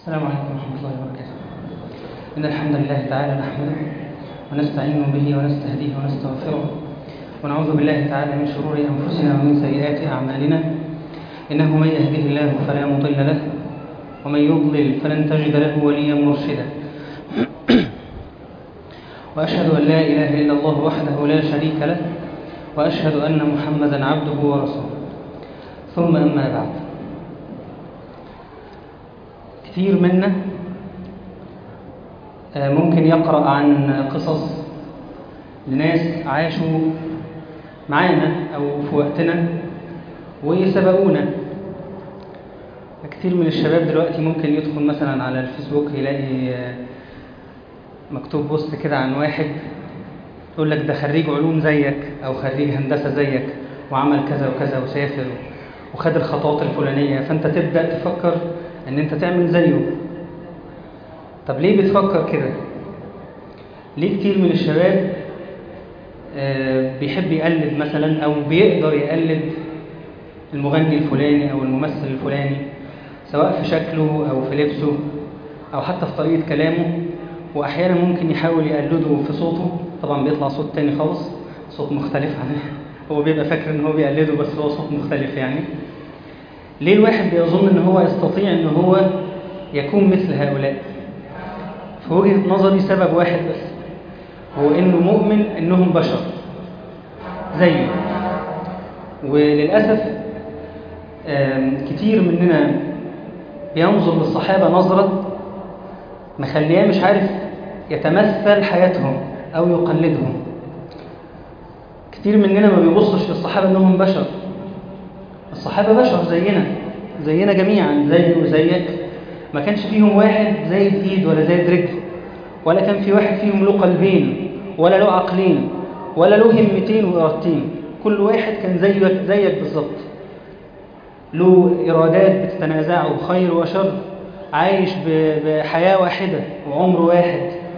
السلام عليكم ورحمة الله وبركاته إن الحمد لله تعالى نحمده ونستعين به ونستهديه ونستغفره ونعوذ بالله تعالى من شرور أنفسنا ومن سيئات أعمالنا إنه من يهده الله فلا مضل له ومن يضلل فلن تجد له وليا مرشدا وأشهد أن لا إله إلا الله وحده لا شريك له وأشهد أن محمدا عبده ورسوله ثم أما بعد كثير منا ممكن يقرأ عن قصص لناس عاشوا معانا أو في وقتنا وسبقونا كثير من الشباب دلوقتي ممكن يدخل مثلا على الفيسبوك يلاقي مكتوب بوست كده عن واحد يقول لك ده خريج علوم زيك أو خريج هندسة زيك وعمل كذا وكذا وسافر وخد الخطوات الفلانية فأنت تبدأ تفكر ان انت تعمل زيه طب ليه بتفكر كده ليه كتير من الشباب بيحب يقلد مثلا او بيقدر يقلد المغني الفلاني او الممثل الفلاني سواء في شكله او في لبسه او حتى في طريقة كلامه واحيانا ممكن يحاول يقلده في صوته طبعا بيطلع صوت تاني خالص صوت مختلف عنه هو بيبقى فاكر ان هو بيقلده بس هو صوت مختلف يعني ليه الواحد بيظن ان هو يستطيع ان هو يكون مثل هؤلاء في وجهة نظري سبب واحد بس هو انه مؤمن انهم بشر زيه وللأسف كتير مننا بينظر للصحابة نظرة مخلياه مش عارف يتمثل حياتهم أو يقلدهم كتير مننا ما بيبصش للصحابة انهم بشر الصحابة بشر زينا زينا جميعا زي وزيك ما كانش فيهم واحد زي ايد ولا زي رجل ولا كان في واحد فيهم له قلبين ولا له عقلين ولا له همتين وإرادتين كل واحد كان زيك زيك بالظبط له إرادات بتتنازعه خير وشر عايش بحياة واحدة وعمر واحد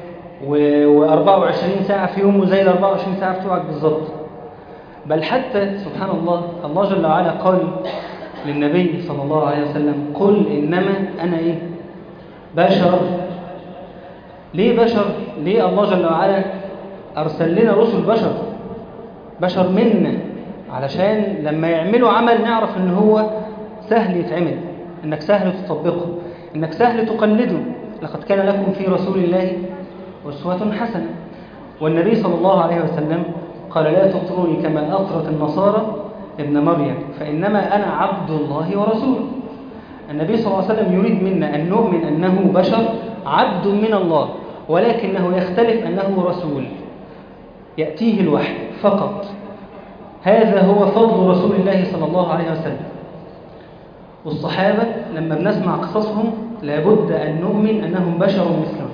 و24 ساعة في يومه زي ال 24 ساعة بتوعك بالظبط بل حتى سبحان الله الله جل وعلا قال للنبي صلى الله عليه وسلم قل إنما أنا إيه بشر ليه بشر ليه الله جل وعلا أرسل لنا رسل بشر بشر منا علشان لما يعملوا عمل نعرف ان هو سهل يتعمل انك سهل تطبقه انك سهل تقلده لقد كان لكم في رسول الله أسوة حسنة والنبي صلى الله عليه وسلم قال لا تطروني كما أطرت النصارى ابن مريم فإنما أنا عبد الله ورسوله النبي صلى الله عليه وسلم يريد منا أن نؤمن أنه بشر عبد من الله ولكنه يختلف أنه رسول يأتيه الوحي فقط هذا هو فضل رسول الله صلى الله عليه وسلم والصحابة لما بنسمع قصصهم لابد أن نؤمن أنهم بشر مثلهم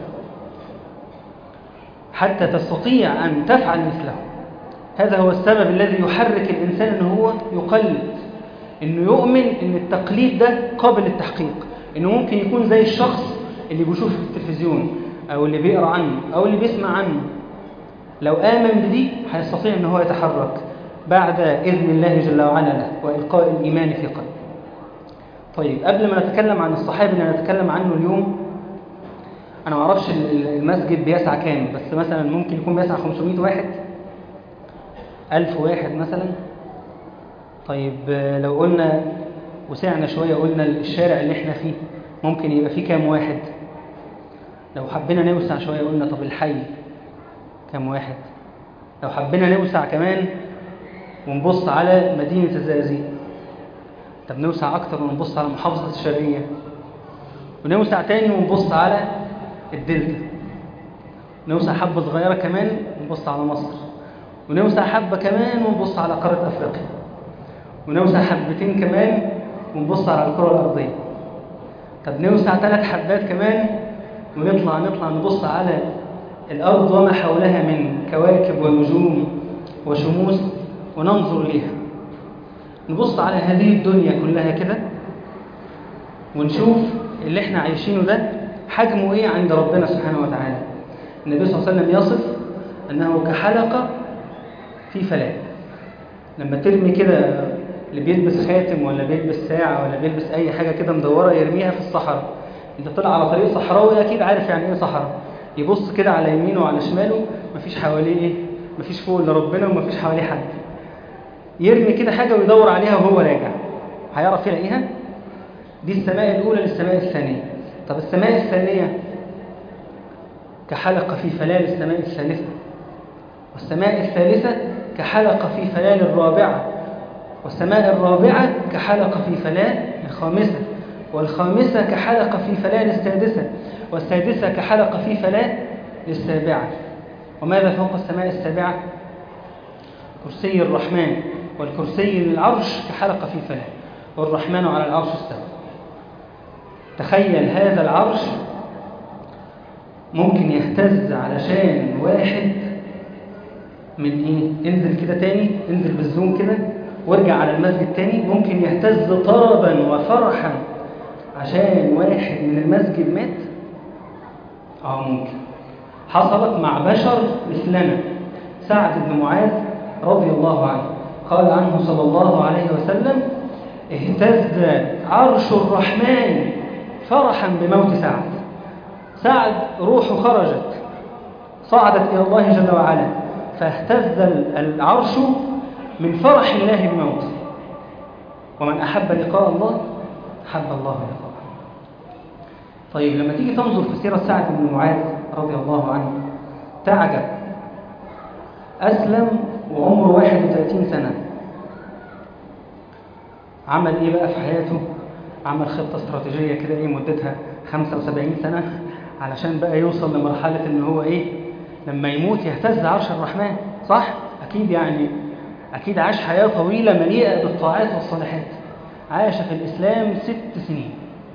حتى تستطيع أن تفعل مثلهم هذا هو السبب الذي يحرك الإنسان أنه هو يقلد أنه يؤمن أن التقليد ده قابل للتحقيق أنه ممكن يكون زي الشخص اللي بيشوفه في التلفزيون أو اللي بيقرأ عنه أو اللي بيسمع عنه لو آمن بدي هيستطيع أنه هو يتحرك بعد إذن الله جل وعلا له وإلقاء الإيمان في قلبه طيب قبل ما نتكلم عن الصحابي اللي نتكلم عنه اليوم أنا ما أعرفش المسجد بيسع كام بس مثلا ممكن يكون بيسع 500 واحد ألف واحد مثلا طيب لو قلنا وسعنا شوية قلنا الشارع اللي احنا فيه ممكن يبقى فيه كام واحد لو حبينا نوسع شوية قلنا طب الحي كام واحد لو حبينا نوسع كمان ونبص على مدينة الزقازيق طب نوسع أكتر ونبص على محافظة الشرقية ونوسع تاني ونبص على الدلتا نوسع حبة صغيرة كمان ونبص على مصر ونوسع حبة كمان ونبص على قارة أفريقيا ونوسع حبتين كمان ونبص على الكرة الأرضية طب نوسع ثلاث حبات كمان ونطلع نطلع نبص على الأرض وما حولها من كواكب ونجوم وشموس وننظر ليها نبص على هذه الدنيا كلها كده ونشوف اللي احنا عايشينه ده حجمه ايه عند ربنا سبحانه وتعالى النبي صلى الله عليه وسلم يصف أنه كحلقة في فلاة لما ترمي كده اللي بيلبس خاتم ولا بيلبس ساعة ولا بيلبس أي حاجة كده مدورة يرميها في الصحراء انت طلع على طريق صحراوي اكيد عارف يعني ايه صحراء يبص كده على يمينه وعلى شماله مفيش حواليه ايه مفيش فوق الا ربنا ومفيش حواليه حد يرمي كده حاجه ويدور عليها وهو راجع هيعرف يلاقيها دي السماء الاولى للسماء الثانيه طب السماء الثانيه كحلقه في فلال السماء الثالثه والسماء الثالثه كحلقه في فلال الرابعه والسماء الرابعه كحلقه في فلال الخامسه والخامسة كحلقة في فلان السادسة والسادسة كحلقة في فلان للسابعة وماذا فوق السماء السابعة كرسي الرحمن والكرسي للعرش كحلقة في فلان والرحمن على العرش استوى تخيل هذا العرش ممكن يهتز علشان واحد من ايه انزل كده تاني انزل بالزوم كده وارجع على المسجد تاني ممكن يهتز طربا وفرحا عشان واحد من المسجد مات اه ممكن حصلت مع بشر مثلنا سعد بن معاذ رضي الله عنه قال عنه صلى الله عليه وسلم اهتز عرش الرحمن فرحا بموت سعد سعد روحه خرجت صعدت إلى الله جل وعلا فاهتز العرش من فرح الله بموته ومن أحب لقاء الله حب الله لقاءه طيب لما تيجي تنظر في سيرة سعد بن معاذ رضي الله عنه تعجب أسلم وعمره 31 سنة عمل إيه بقى في حياته عمل خطة استراتيجية كده إيه مدتها 75 سنة علشان بقى يوصل لمرحلة إن هو إيه لما يموت يهتز عرش الرحمن صح؟ أكيد يعني أكيد عاش حياة طويلة مليئة بالطاعات والصالحات عاش في الإسلام ست سنين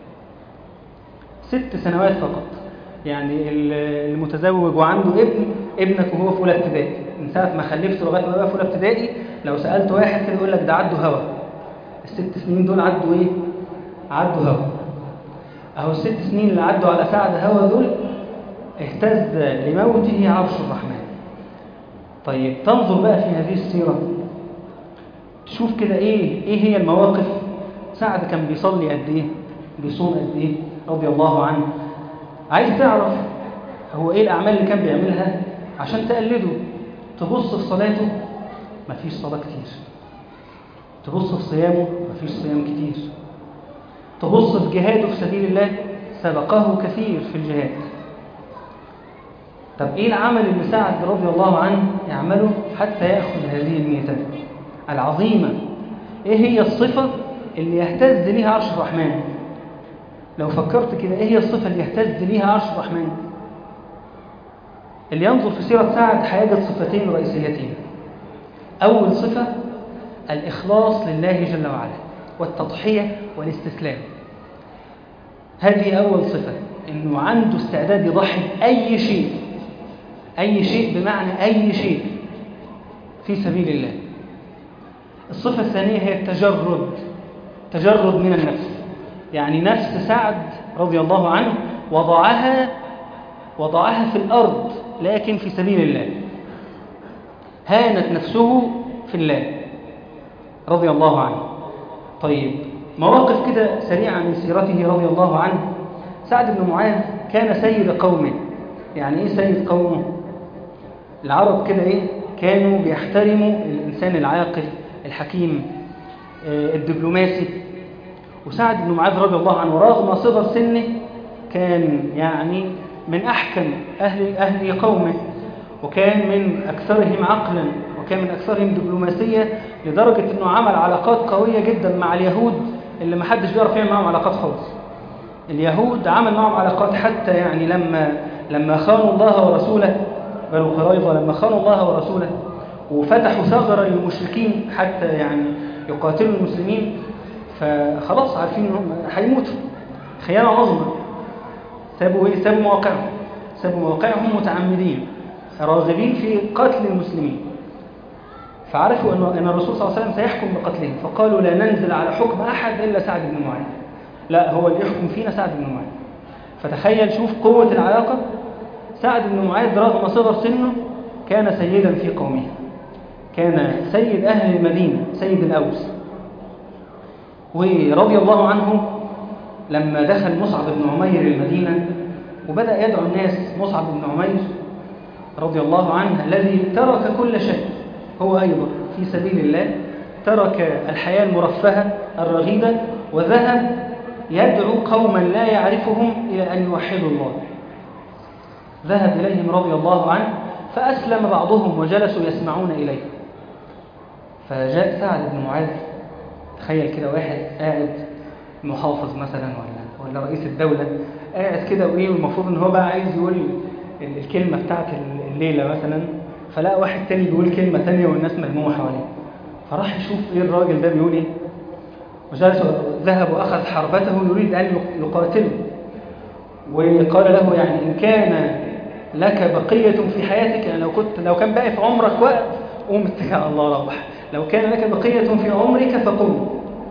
ست سنوات فقط يعني المتزوج وعنده ابن ابنك وهو في اولى ابتدائي من ساعه ما خلفته لغايه ما بقى في اولى ابتدائي لو سالت واحد كده يقول لك ده عدوا هوا الست سنين دول عدوا ايه عدوا هوا اهو الست سنين اللي عدوا على سعد هوا دول اهتز لموته عرش الرحمن طيب تنظر بقى في هذه السيره تشوف كده ايه ايه هي المواقف سعد كان بيصلي قد ايه بيصوم قد ايه رضي الله عنه عايز تعرف هو ايه الاعمال اللي كان بيعملها عشان تقلده تبص في صلاته مفيش صلاه كتير تبص في صيامه مفيش صيام كتير تبص في جهاده في سبيل الله سبقه كثير في الجهاد طب ايه العمل اللي سعد رضي الله عنه يعمله حتى ياخذ هذه الميزه العظيمه ايه هي الصفه اللي يهتز ليها عرش الرحمن لو فكرت كده ايه هي الصفة اللي يهتز ليها عرش الرحمن اللي ينظر في سيرة سعد هيجد صفتين رئيسيتين أول صفة الإخلاص لله جل وعلا والتضحية والاستسلام هذه أول صفة إنه عنده استعداد يضحي بأي شيء أي شيء بمعنى أي شيء في سبيل الله الصفة الثانية هي التجرد تجرد من النفس يعني نفس سعد رضي الله عنه وضعها وضعها في الأرض لكن في سبيل الله هانت نفسه في الله رضي الله عنه طيب مواقف كده سريعة من سيرته رضي الله عنه سعد بن معاذ كان سيد قومه يعني ايه سيد قومه العرب كده ايه كانوا بيحترموا الإنسان العاقل الحكيم الدبلوماسي وسعد بن معاذ رضي الله عنه رغم صغر سنه كان يعني من أحكم أهل, أهل قومه وكان من أكثرهم عقلا وكان من أكثرهم دبلوماسية لدرجة أنه عمل علاقات قوية جدا مع اليهود اللي ما حدش بيعرف يعمل معهم علاقات خالص اليهود عمل معهم علاقات حتى يعني لما لما خانوا الله ورسوله بنو قريظة لما خانوا الله ورسوله وفتحوا ثغرا للمشركين حتى يعني يقاتلوا المسلمين فخلاص عارفين انهم هيموتوا خيانه عظمى سابوا ايه سابوا مواقعهم سابوا مواقعهم متعمدين راغبين في قتل المسلمين فعرفوا ان ان الرسول صلى الله عليه وسلم سيحكم بقتلهم فقالوا لا ننزل على حكم احد الا سعد بن معاذ لا هو اللي يحكم فينا سعد بن معاذ فتخيل شوف قوه العلاقه سعد بن معاذ رغم صغر سنه كان سيدا في قومه كان سيد اهل المدينه سيد الاوس ورضي الله عنه لما دخل مصعب بن عمير المدينة وبدأ يدعو الناس مصعب بن عمير رضي الله عنه الذي ترك كل شيء هو أيضا في سبيل الله ترك الحياة المرفهة الرغيدة وذهب يدعو قوما لا يعرفهم إلى أن يوحدوا الله ذهب إليهم رضي الله عنه فأسلم بعضهم وجلسوا يسمعون إليه فجاء سعد بن معاذ تخيل كده واحد قاعد محافظ مثلا ولا ولا رئيس الدولة قاعد كده وإيه والمفروض إن هو بقى عايز يقول الكلمة بتاعت الليلة مثلا فلقى واحد تاني بيقول كلمة تانية والناس ملمومة حواليه فراح يشوف إيه الراجل ده بيقول إيه وجلس ذهب وأخذ حربته يريد أن يقاتله وقال له يعني إن كان لك بقية في حياتك يعني لو كنت لو كان باقي في عمرك وقت قوم اتكل على الله روح لو كان لك بقية في عمرك فقم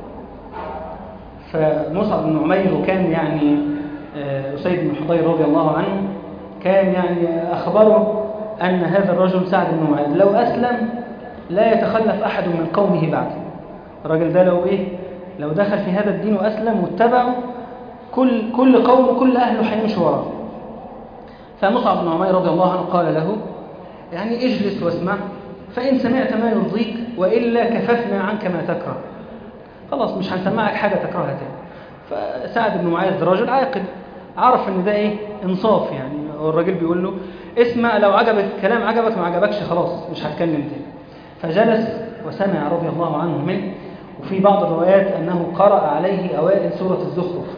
فمصعب بن عمير وكان يعني أسيد بن حضير رضي الله عنه كان يعني أخبره أن هذا الرجل سعد بن معاذ لو أسلم لا يتخلف أحد من قومه بعد الراجل ده لو إيه لو دخل في هذا الدين وأسلم واتبعه كل كل قوم وكل أهله هيمشوا وراه فمصعب بن عمير رضي الله عنه قال له يعني اجلس واسمع فإن سمعت ما يرضيك وإلا كففنا عنك ما تكره خلاص مش هنسمعك حاجة تكرهها تاني فسعد بن معاذ رجل عاقل عرف ان ده ايه انصاف يعني الراجل بيقول له اسمع لو عجبك الكلام عجبك ما عجبكش خلاص مش هتكلم تاني فجلس وسمع رضي الله عنه منه وفي بعض الروايات أنه قرأ عليه أوائل سورة الزخرف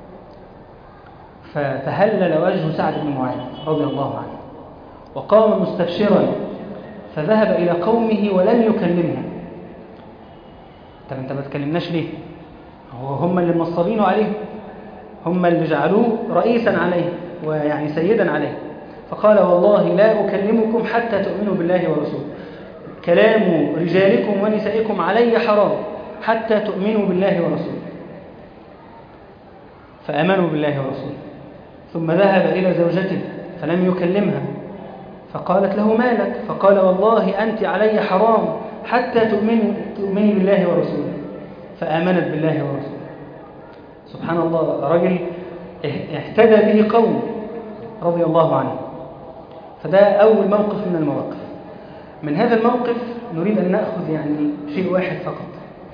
فتهلل وجه سعد بن معاذ رضي الله عنه وقام مستبشرا فذهب إلى قومه ولم يكلمهم طب انت ما تكلمناش ليه هو هم اللي منصبينه عليه هم اللي جعلوه رئيسا عليه ويعني سيدا عليه فقال والله لا أكلمكم حتى تؤمنوا بالله ورسوله كلام رجالكم ونسائكم علي حرام حتى تؤمنوا بالله ورسوله فآمنوا بالله ورسوله ثم ذهب إلى زوجته فلم يكلمها فقالت له مالك فقال والله أنت علي حرام حتى تؤمني, تؤمني بالله ورسوله فآمنت بالله ورسوله سبحان الله رجل اهتدى به قوم رضي الله عنه فده أول موقف من المواقف من هذا الموقف نريد أن نأخذ يعني شيء واحد فقط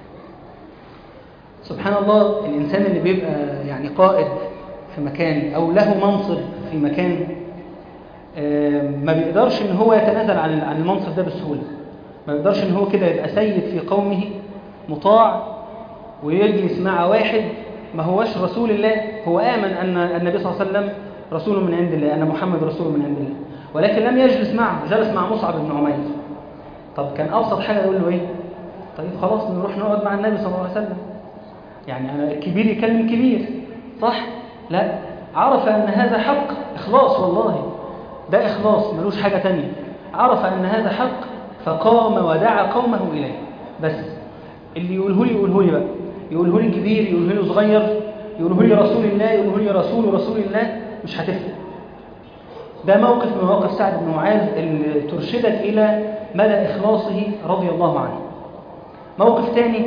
سبحان الله الإنسان اللي بيبقى يعني قائد في مكان أو له منصب في مكان ما بيقدرش ان هو يتنازل عن عن المنصب ده بسهوله ما بيقدرش ان هو كده يبقى سيد في قومه مطاع ويجلس مع واحد ما هوش رسول الله هو آمن أن النبي صلى الله عليه وسلم رسول من عند الله أن محمد رسول من عند الله ولكن لم يجلس معه جلس مع مصعب بن عمير طب كان أبسط حاجة يقول له إيه طيب خلاص نروح نقعد مع النبي صلى الله عليه وسلم يعني أنا الكبير يكلم كبير صح لا عرف أن هذا حق إخلاص والله ده إخلاص ملوش حاجة تانية عرف أن هذا حق فقام ودعا قومه إليه بس اللي يقوله لي يقوله لي بقى يقوله لي كبير يقوله لي صغير يقوله لي رسول الله يقوله لي رسول رسول الله مش هتفرق ده موقف من مواقف سعد بن معاذ اللي ترشدك إلى مدى إخلاصه رضي الله عنه موقف تاني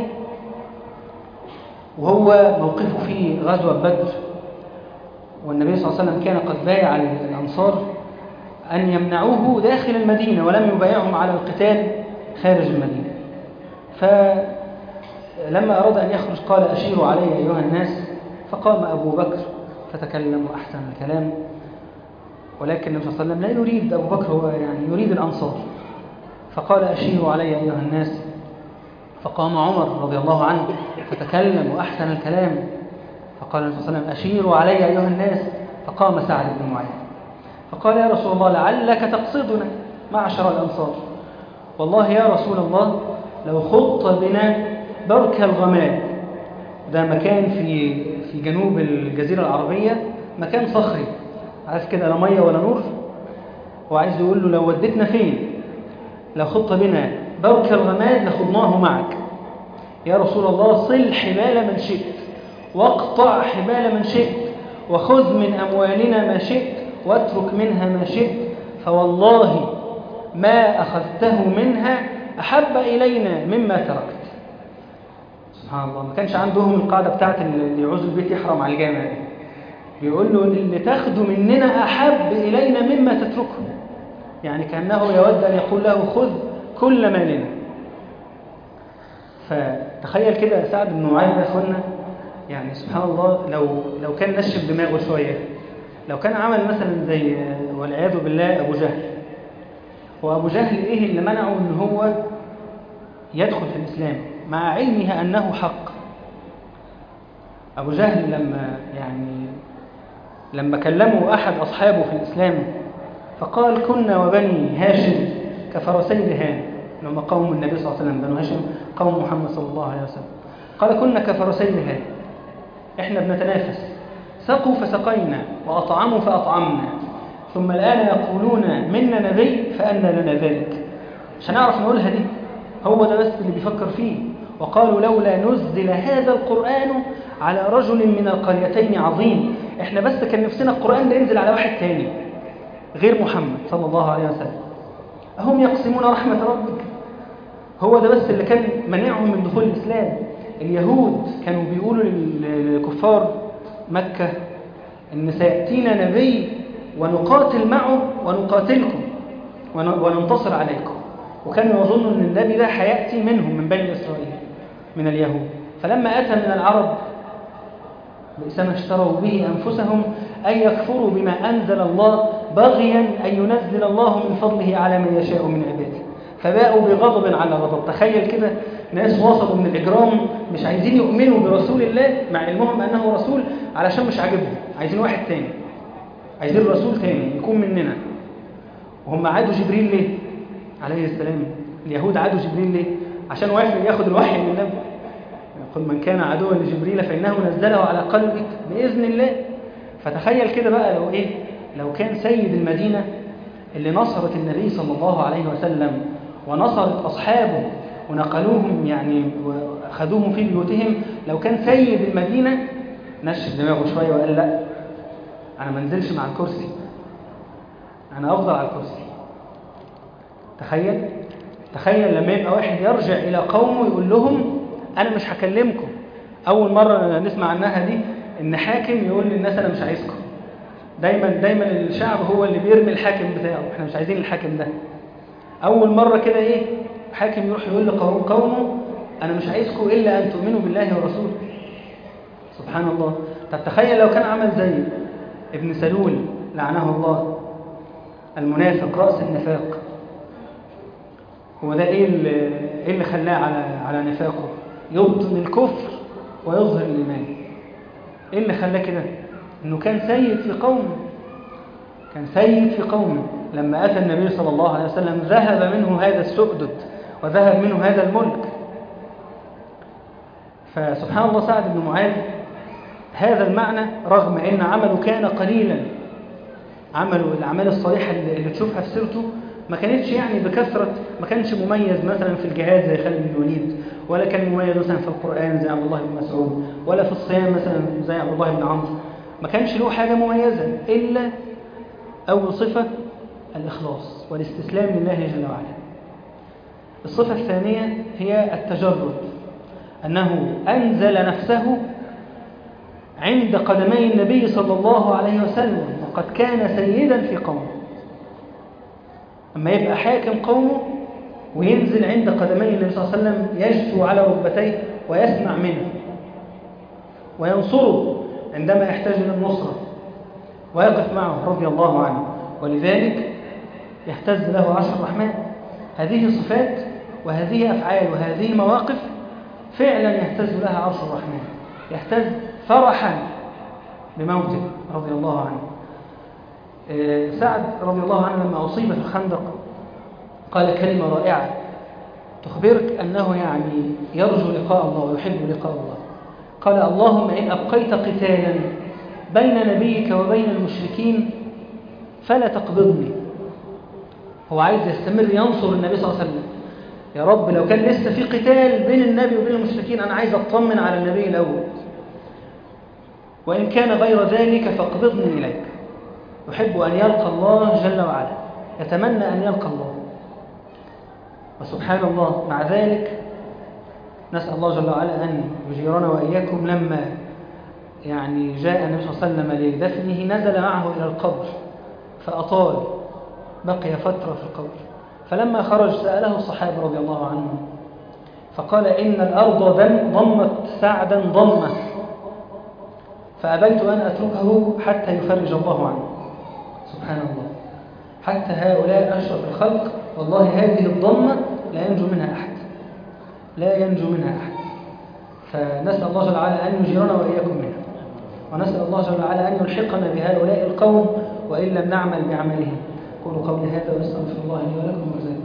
وهو موقفه في غزوة بدر والنبي صلى الله عليه وسلم كان قد بايع الأنصار أن يمنعوه داخل المدينة ولم يبايعهم على القتال خارج المدينة فلما أراد أن يخرج قال أشيروا علي أيها الناس فقام أبو بكر فتكلم وأحسن الكلام ولكن النبي صلى الله عليه وسلم لا يريد أبو بكر هو يعني يريد الأنصار فقال أشيروا علي أيها الناس فقام عمر رضي الله عنه فتكلم وأحسن الكلام فقال النبي صلى الله عليه وسلم أشيروا علي أيها الناس فقام سعد بن معاذ فقال يا رسول الله لعلك تقصدنا معشر الأنصار والله يا رسول الله لو خط بنا برك الغمام ده مكان في في جنوب الجزيرة العربية مكان صخري عارف كده لا مية ولا نور وعايز يقول له لو وديتنا فين لو خط بنا برك الغماد لخضناه معك يا رسول الله صل حبال من شئت واقطع حبال من شئت وخذ من أموالنا ما شئت واترك منها ما شئت فوالله ما أخذته منها أحب إلينا مما تركت سبحان الله ما كانش عندهم القاعدة بتاعت اللي يعوز البيت يحرم على الجامع دي بيقول له اللي تاخده مننا أحب إلينا مما تتركه يعني كأنه يود أن يقول له خذ كل مالنا فتخيل كده سعد بن معاذ يا اخوانا يعني سبحان الله لو لو كان نشف دماغه شويه لو كان عمل مثلا زي والعياذ بالله ابو جهل هو ابو جهل ايه اللي منعه ان هو يدخل في الاسلام مع علمه انه حق ابو جهل لما يعني لما كلمه احد اصحابه في الاسلام فقال كنا وبني هاشم كفرسي رهان لما قوم النبي صلى الله عليه وسلم بنو هاشم قوم محمد صلى الله عليه وسلم قال كنا كفرسي رهان احنا بنتنافس سقوا فسقينا وأطعموا فأطعمنا ثم الآن يقولون منا نبي فأنا لنا ذلك مش هنعرف نقولها دي هو ده بس اللي بيفكر فيه وقالوا لولا نزل هذا القرآن على رجل من القريتين عظيم احنا بس كان نفسنا القرآن ده ينزل على واحد تاني غير محمد صلى الله عليه وسلم أهم يقسمون رحمة ربك هو ده بس اللي كان منعهم من دخول الإسلام اليهود كانوا بيقولوا للكفار مكة إن سيأتينا نبي ونقاتل معه ونقاتلكم وننتصر عليكم وكانوا يظنوا أن النبي ده هيأتي منهم من بني إسرائيل من اليهود فلما أتى من العرب بئس ما اشتروا به أنفسهم أن يكفروا بما أنزل الله بغيا أن ينزل الله من فضله على من يشاء من عباده فباءوا بغضب على غضب تخيل كده ناس وصلوا من الإجرام مش عايزين يؤمنوا برسول الله مع علمهم أنه رسول علشان مش عاجبهم عايزين واحد تاني عايزين رسول تاني يكون مننا وهم عادوا جبريل ليه عليه السلام اليهود عادوا جبريل ليه عشان واحد ياخد الوحي من النبي يقول من كان عدوا لجبريل فإنه نزله على قلبك بإذن الله فتخيل كده بقى لو إيه لو كان سيد المدينة اللي نصرت النبي صلى الله عليه وسلم ونصرت أصحابه ونقلوهم يعني وأخذوهم في بيوتهم لو كان سيد المدينة نشف دماغه شوية وقال لا أنا ما انزلش مع الكرسي أنا أفضل على الكرسي تخيل تخيل لما يبقى واحد يرجع إلى قومه يقول لهم أنا مش هكلمكم أول مرة نسمع عنها دي إن حاكم يقول للناس أنا مش عايزكم دايما دايما الشعب هو اللي بيرمي الحاكم بتاعه احنا مش عايزين الحاكم ده أول مرة كده إيه حاكم يروح يقول لقومه أنا مش عايزكم إلا أن تؤمنوا بالله ورسوله سبحان الله طب تخيل لو كان عمل زي ابن سلول لعنه الله المنافق رأس النفاق هو ده إيه اللي, إيه اللي خلاه على, على نفاقه يبطن الكفر ويظهر الإيمان إيه اللي خلاه كده إنه كان سيد في قومه كان سيد في قومه لما أتى النبي صلى الله عليه وسلم ذهب منه هذا السؤدد وذهب منه هذا الملك فسبحان الله سعد بن معاذ هذا المعنى رغم أن عمله كان قليلا عمله الأعمال الصالحة اللي تشوفها في سيرته ما كانتش يعني بكثرة ما كانش مميز مثلا في الجهاد زي خالد بن الوليد ولا كان مميز مثلا في القرآن زي عبد الله بن مسعود ولا في الصيام مثلا زي عبد الله بن عمرو ما كانش له حاجة مميزة إلا أول صفة الإخلاص والاستسلام لله جل وعلا الصفة الثانية هي التجرد أنه أنزل نفسه عند قدمي النبي صلى الله عليه وسلم وقد كان سيدا في قومه أما يبقى حاكم قومه وينزل عند قدمي النبي صلى الله عليه وسلم يجثو على ركبتيه ويسمع منه وينصره عندما يحتاج إلى النصرة ويقف معه رضي الله عنه ولذلك يهتز له عرش الرحمن هذه صفات وهذه أفعال وهذه مواقف فعلا يهتز لها عرش الرحمن يهتز فرحا بموته رضي الله عنه سعد رضي الله عنه لما أصيب في الخندق قال كلمة رائعة تخبرك أنه يعني يرجو لقاء الله ويحب لقاء الله قال اللهم إن أبقيت قتالا بين نبيك وبين المشركين فلا تقبضني هو عايز يستمر ينصر النبي صلى الله عليه وسلم يا رب لو كان لسه في قتال بين النبي وبين المشركين أنا عايز أطمن على النبي الأول وإن كان غير ذلك فاقبضني إليك يحب أن يلقى الله جل وعلا يتمنى أن يلقى الله وسبحان الله مع ذلك نسأل الله جل وعلا أن يجيرنا وإياكم لما يعني جاء النبي صلى الله عليه وسلم لدفنه نزل معه إلى القبر فأطال بقي فترة في القبر فلما خرج سأله الصحابة رضي الله عنهم فقال إن الأرض ضمت سعدا ضمة فأبيت أن أتركه حتى يفرج الله عنه سبحان الله حتى هؤلاء أشرف الخلق والله هذه الضمة لا ينجو منها أحد لا ينجو منها أحد فنسأل الله جل وعلا أن يجيرنا وإياكم منها ونسأل الله جل وعلا أن يلحقنا بهؤلاء القوم وإن لم نعمل بعملهم قولوا قولي هذا وأستغفر الله لي ولكم وجزاكم